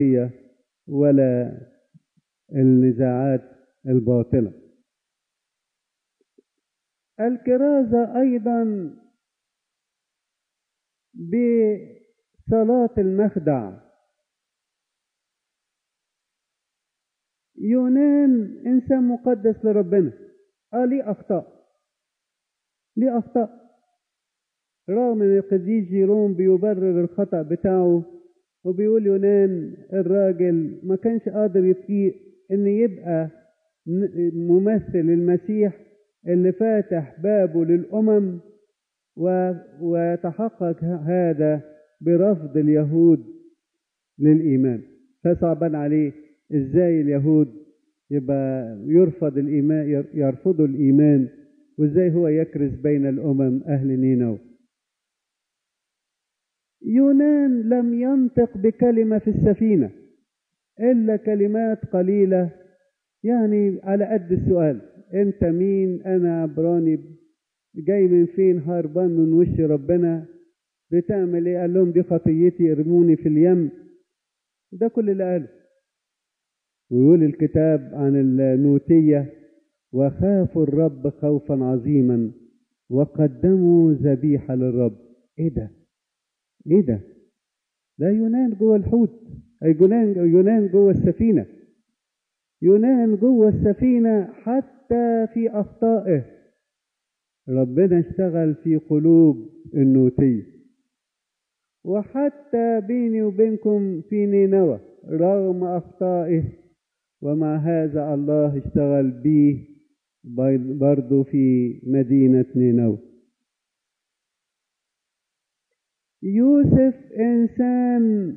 ولا النزاعات الباطلة الكرازة أيضا بصلاة المخدع يونان إنسان مقدس لربنا آه ليه أخطاء ليه أخطاء رغم ان القديس جيروم بيبرر الخطأ بتاعه وبيقول يونان الراجل ما كانش قادر يطيق ان يبقى ممثل المسيح اللي فاتح بابه للأمم وتحقق هذا برفض اليهود للإيمان فصعبان عليه ازاي اليهود يبقى يرفض الإيمان يرفضوا الإيمان وازاي هو يكرز بين الأمم أهل نينوى يونان لم ينطق بكلمة في السفينة إلا كلمات قليلة يعني على قد السؤال أنت مين أنا عبراني جاي من فين هربان من وش ربنا بتعمل إيه قال لهم دي خطيتي ارموني في اليم ده كل اللي قاله ويقول الكتاب عن النوتية وخافوا الرب خوفا عظيما وقدموا ذبيحة للرب ايه ده ايه ده ده يونان جوه الحوت اي يونان يونان جوه السفينه يونان جوه السفينه حتى في اخطائه ربنا اشتغل في قلوب النوتيه وحتى بيني وبينكم في نينوى رغم اخطائه ومع هذا الله اشتغل به برضه في مدينه نينوى يوسف انسان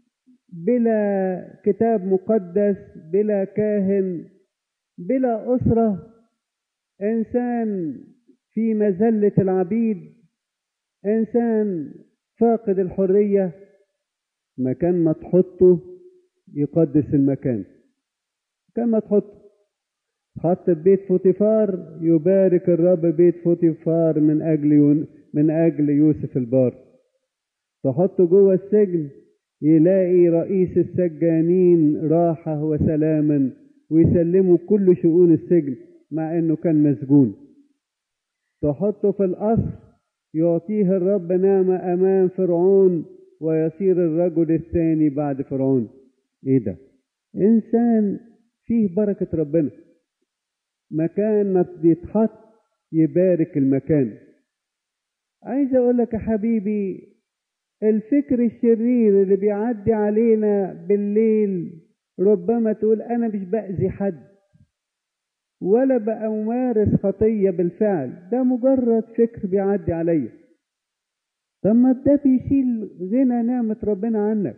بلا كتاب مقدس بلا كاهن بلا اسره انسان في مذله العبيد انسان فاقد الحريه مكان ما تحطه يقدس المكان مكان ما تحطه حط في بيت فوتيفار يبارك الرب بيت فوتيفار من اجل من اجل يوسف البار تحطه جوه السجن يلاقي رئيس السجانين راحة وسلاما ويسلمه كل شؤون السجن مع انه كان مسجون تحطه في القصر يعطيه الرب نعمة امام فرعون ويصير الرجل الثاني بعد فرعون ايه ده انسان فيه بركة ربنا مكان ما يتحط يبارك المكان عايز اقول لك يا حبيبي الفكر الشرير اللي بيعدي علينا بالليل ربما تقول انا مش باذي حد ولا بأمارس خطية بالفعل ده مجرد فكر بيعدي عليا طب ما ده بيشيل غنى نعمة ربنا عنك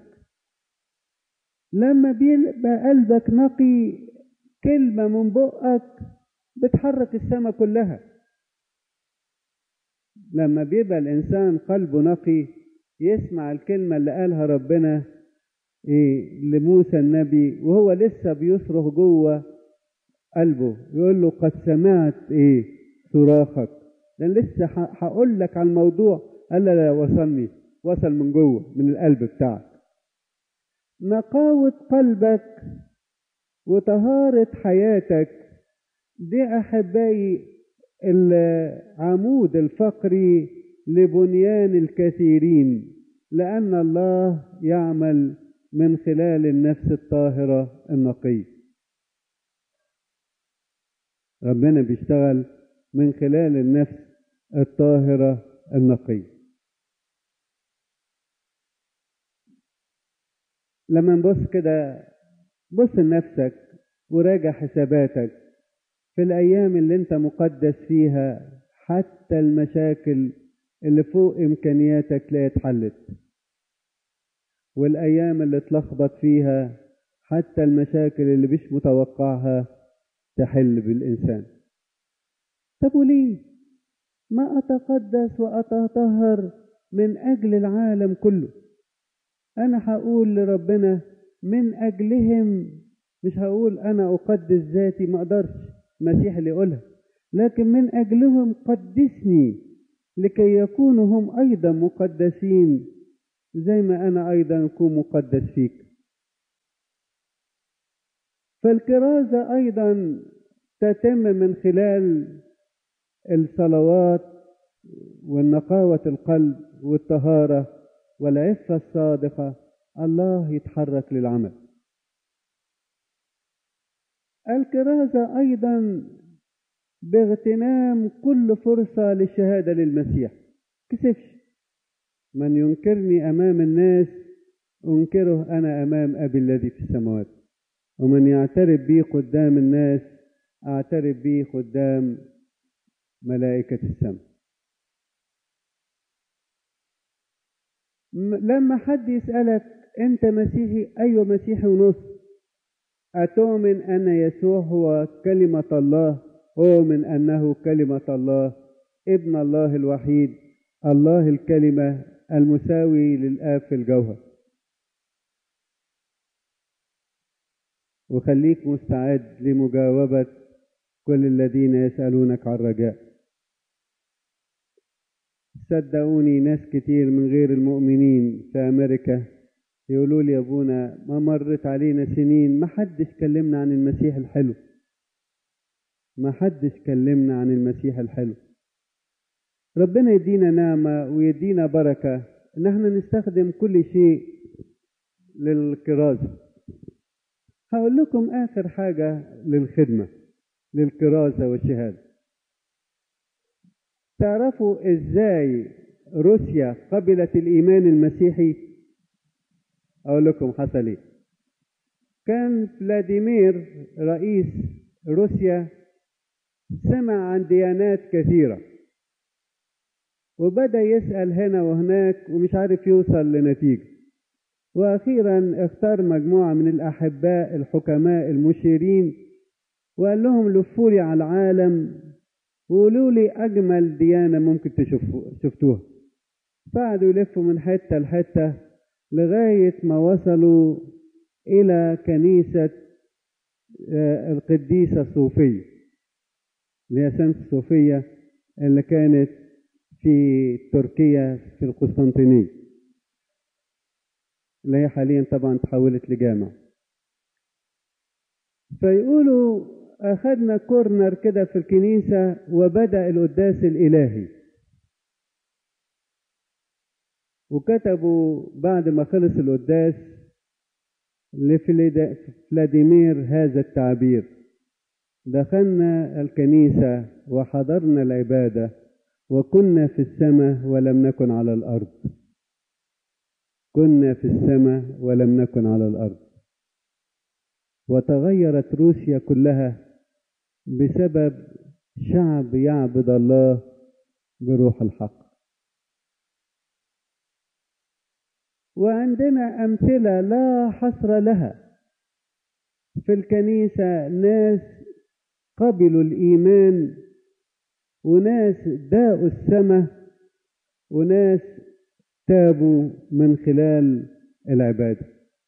لما بيبقى قلبك نقي كلمة من بقك بتحرك السماء كلها لما بيبقى الإنسان قلبه نقي يسمع الكلمة اللي قالها ربنا إيه لموسى النبي وهو لسه بيصرخ جوه قلبه يقول له قد سمعت إيه صراخك لأن لسه هقول لك على الموضوع قال لا وصلني وصل من جوه من القلب بتاعك نقاوة قلبك وطهارة حياتك دي أحبائي العمود الفقري لبنيان الكثيرين لأن الله يعمل من خلال النفس الطاهرة النقية ربنا بيشتغل من خلال النفس الطاهرة النقية لما نبص كده بص لنفسك وراجع حساباتك في الأيام اللي أنت مقدس فيها حتى المشاكل اللي فوق إمكانياتك لا اتحلت والأيام اللي اتلخبط فيها حتى المشاكل اللي مش متوقعها تحل بالإنسان طب وليه ما أتقدس وأتطهر من أجل العالم كله أنا هقول لربنا من أجلهم مش هقول أنا أقدس ذاتي ما أقدرش المسيح اللي يقولها لكن من أجلهم قدسني لكي يكونوا هم أيضا مقدسين زي ما أنا أيضا أكون مقدس فيك فالكرازة أيضا تتم من خلال الصلوات والنقاوة القلب والطهارة والعفة الصادقة الله يتحرك للعمل الكرازة أيضا باغتنام كل فرصة للشهادة للمسيح كسفش من ينكرني أمام الناس أنكره أنا أمام أبي الذي في السماوات ومن يعترف بي قدام الناس أعترف بي قدام ملائكة السماء لما حد يسألك أنت مسيحي أيوة مسيحي ونص أتؤمن أن يسوع هو كلمة الله أؤمن أنه كلمة الله ابن الله الوحيد الله الكلمة المساوي للآب في الجوهر وخليك مستعد لمجاوبة كل الذين يسألونك عن رجاء صدقوني ناس كتير من غير المؤمنين في أمريكا يقولوا لي يا ابونا ما مرت علينا سنين ما حدش كلمنا عن المسيح الحلو ما حدش كلمنا عن المسيح الحلو ربنا يدينا نعمة ويدينا بركة ان احنا نستخدم كل شيء للكرازة هقول لكم اخر حاجة للخدمة للكرازة والشهادة تعرفوا ازاي روسيا قبلت الايمان المسيحي اقول لكم حصل ايه كان فلاديمير رئيس روسيا سمع عن ديانات كثيرة وبدأ يسأل هنا وهناك ومش عارف يوصل لنتيجة وأخيرا اختار مجموعة من الأحباء الحكماء المشيرين وقال لهم لفوا لي على العالم وقولوا لي أجمل ديانة ممكن تشوفوا شفتوها قعدوا يلفوا من حتة لحتة لغاية ما وصلوا إلى كنيسة القديسة الصوفية اللي هي سانت صوفيا اللي كانت في تركيا في القسطنطينية اللي هي حاليا طبعا تحولت لجامع فيقولوا أخذنا كورنر كده في الكنيسة وبدأ القداس الإلهي وكتبوا بعد ما خلص القداس لفلاديمير هذا التعبير دخلنا الكنيسة وحضرنا العبادة وكنا في السماء ولم نكن على الأرض كنا في السماء ولم نكن على الأرض وتغيرت روسيا كلها بسبب شعب يعبد الله بروح الحق وعندنا أمثلة لا حصر لها في الكنيسة ناس قبلوا الإيمان وناس داءوا السماء وناس تابوا من خلال العبادة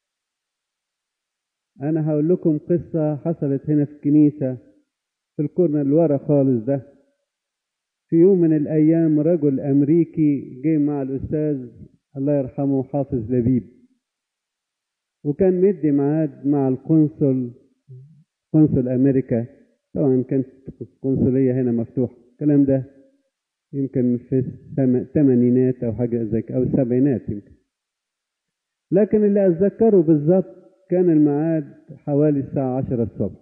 أنا هقول لكم قصة حصلت هنا في الكنيسة في الكورنر اللي ورا خالص ده في يوم من الأيام رجل أمريكي جه مع الأستاذ الله يرحمه حافظ لبيب وكان مدي ميعاد مع القنصل قنصل أمريكا طبعا كانت القنصلية هنا مفتوحة الكلام ده يمكن في الثمانينات أو حاجة زي أو السبعينات يمكن لكن اللي أتذكره بالظبط كان الميعاد حوالي الساعة عشرة الصبح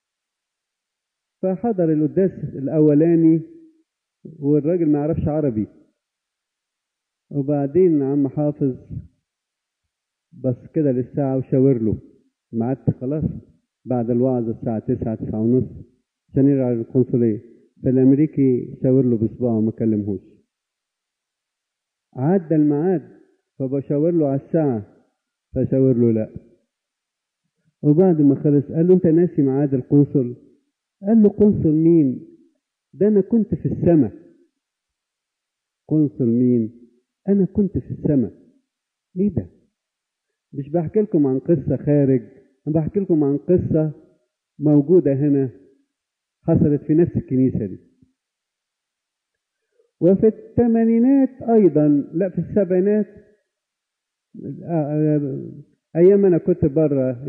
فحضر القداس الأولاني والراجل ما يعرفش عربي وبعدين عم حافظ بس كده للساعة وشاور له ميعاد خلاص بعد الوعظ الساعة تسعة تسعة ونص عشان يرجع للقنصلية فالأمريكي شاور له بصباعه وما كلمهوش عدى الميعاد فبشاور له على الساعة فشاور له لا وبعد ما خلص قال له انت ناسي ميعاد القنصل قال له قنصل مين ده انا كنت في السماء قنصل مين انا كنت في السماء ايه ده مش بحكي لكم عن قصة خارج انا بحكي لكم عن قصة موجودة هنا حصلت في نفس الكنيسة دي وفي الثمانينات ايضا لا في السبعينات ايام انا كنت بره